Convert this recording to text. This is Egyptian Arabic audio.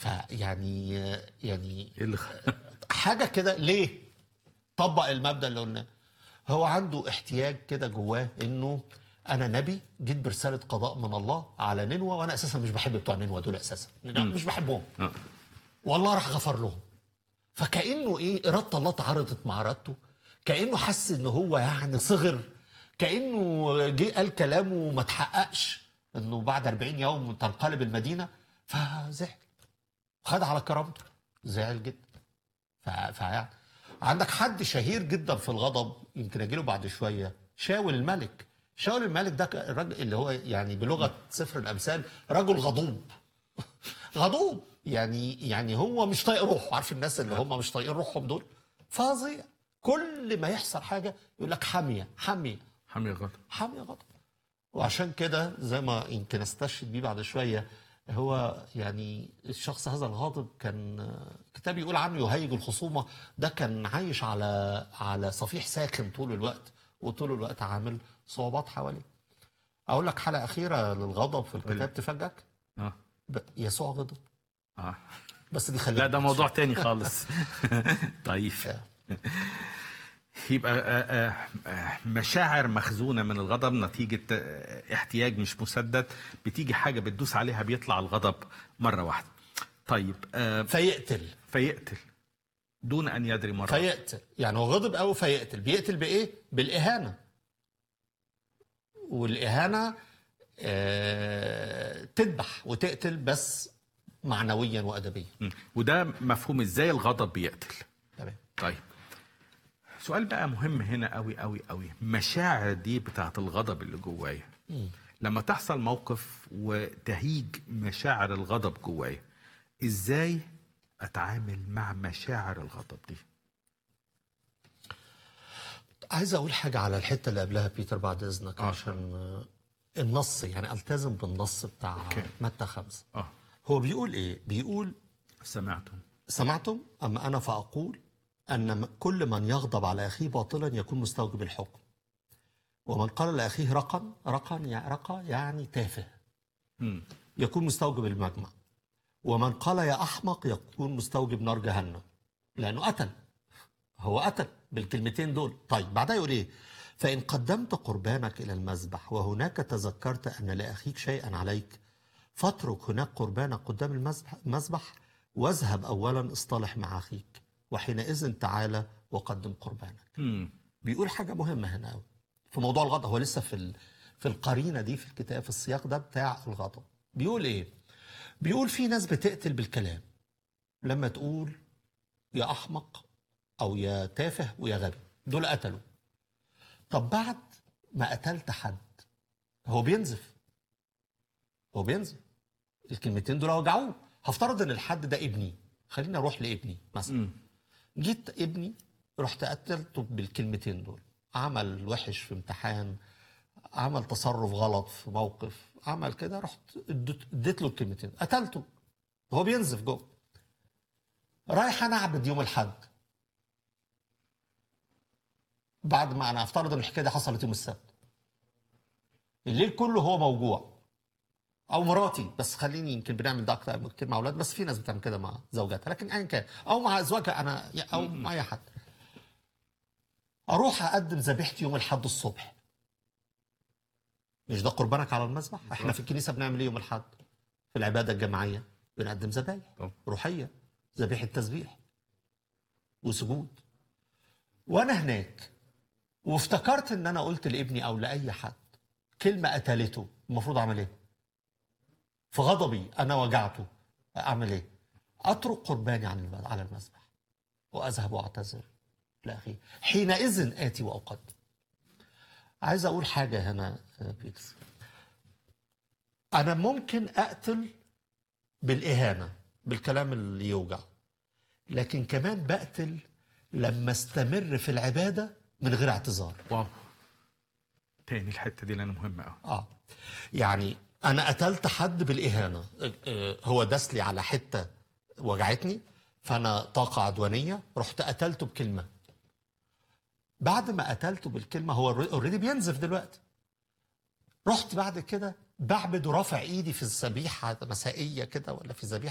فيعني يعني ايه اللي خ- حاجه كده ليه طبق المبدا اللي قلناه هو عنده احتياج كده جواه انه انا نبي جيت برساله قضاء من الله على نينوى وانا اساسا مش بحب بتوع نينوى دول اساسا مش بحبهم آه. والله راح غفر لهم فكانه ايه اراده الله تعارضت مع ارادته كانه حس ان هو يعني صغر كانه جه قال كلامه وما تحققش انه بعد 40 يوم تنقلب المدينه فزعل خد على كرامته زعل جدا ف- فيعني عندك حد شهير جدا في الغضب يمكن اجيله بعد شويه شاول الملك شاول الملك ده كان الراجل اللي هو يعني بلغه سفر الامثال رجل غضوب غضوب يعني يعني هو مش طايق روحه عارف الناس اللي هم مش طايقين روحهم دول فظيع كل ما يحصل حاجه يقول لك حاميه حاميه حامي غضب حامية غضب وعشان كده زي ما يمكن استشهد بيه بعد شويه هو يعني الشخص هذا الغاضب كان كتاب يقول عنه يهيج الخصومه ده كان عايش على على صفيح ساخن طول الوقت وطول الوقت عامل صعوبات حواليه اقول لك حلقه اخيره للغضب في الكتاب تفاجئك اه ب- يسوع غضب اه بس دي خلينا لا ده موضوع تاني خالص طيب يبقى آه، آه، آه، مشاعر مخزونة من الغضب نتيجة آه، احتياج مش مسدد بتيجي حاجة بتدوس عليها بيطلع الغضب مرة واحدة طيب آه، فيقتل فيقتل دون أن يدري مرة فيقتل يعني هو غضب قوي فيقتل بيقتل بايه بالاهانه والاهانه آه تذبح وتقتل بس معنويا وادبيا م. وده مفهوم ازاي الغضب بيقتل تمام طيب سؤال بقى مهم هنا قوي قوي قوي مشاعر دي بتاعت الغضب اللي جوايا لما تحصل موقف وتهيج مشاعر الغضب جوايا ازاي اتعامل مع مشاعر الغضب دي عايز اقول حاجه على الحته اللي قبلها بيتر بعد اذنك آه. عشان آه، النص يعني التزم بالنص بتاع أوكي. متى خمسة اه هو بيقول ايه بيقول سمعتم سمعتم أما أنا فأقول أن م- كل من يغضب على أخيه باطلا يكون مستوجب الحكم ومن قال لأخيه رقا رقا يع- رقا يعني تافه مم. يكون مستوجب المجمع ومن قال يا أحمق يكون مستوجب نار جهنم لأنه قتل هو قتل بالكلمتين دول طيب بعدها يقول إيه فإن قدمت قربانك إلى المذبح وهناك تذكرت أن لأخيك شيئا عليك فاترك هناك قربانك قدام المذبح المذبح واذهب أولا اصطلح مع أخيك وحينئذ تعالى وقدم قربانك مم. بيقول حاجة مهمة هنا قوي في موضوع الغضب هو لسه في ال... في القرينة دي في الكتاب في السياق ده بتاع الغضب بيقول ايه بيقول في ناس بتقتل بالكلام لما تقول يا أحمق أو يا تافه ويا غبي دول قتلوا طب بعد ما قتلت حد هو بينزف هو بينزف الكلمتين دول وجعوه هفترض ان الحد ده ابني خليني اروح لابني مثلا مم. جيت ابني رحت قتلته بالكلمتين دول عمل وحش في امتحان عمل تصرف غلط في موقف عمل كده رحت اديت اديت له الكلمتين قتلته هو بينزف جوه رايح انا اعبد يوم الحد بعد ما انا افترض ان الحكايه دي حصلت يوم السبت الليل كله هو موجوع او مراتي بس خليني يمكن بنعمل ده اكتر كتير مع اولاد بس في ناس بتعمل كده مع زوجاتها لكن ايا كان او مع ازواجها انا او مع اي حد اروح اقدم ذبيحتي يوم الاحد الصبح مش ده قربانك على المذبح احنا في الكنيسه بنعمل ايه يوم الاحد في العباده الجماعيه بنقدم ذبايح طب. روحيه ذبيحه تسبيح وسجود وانا هناك وافتكرت ان انا قلت لابني او لاي حد كلمه قتلته المفروض اعمل ايه في غضبي انا وجعته اعمل ايه اترك قرباني عن الم- على المذبح واذهب واعتذر لاخي حينئذ اتي واقدم عايز اقول حاجه هنا يا بيتر انا ممكن اقتل بالاهانه بالكلام اللي يوجع لكن كمان بقتل لما استمر في العباده من غير اعتذار واو تاني الحتة دي لأنها مهمة قوي اه يعني انا قتلت حد بالاهانه آه، آه، هو داس لي على حته وجعتني فانا طاقه عدوانيه رحت قتلته بكلمه بعد ما قتلته بالكلمه هو اوريدي بينزف دلوقتي رحت بعد كده بعبد ورافع ايدي في الذبيحه مسائيه كده ولا في ذبيحه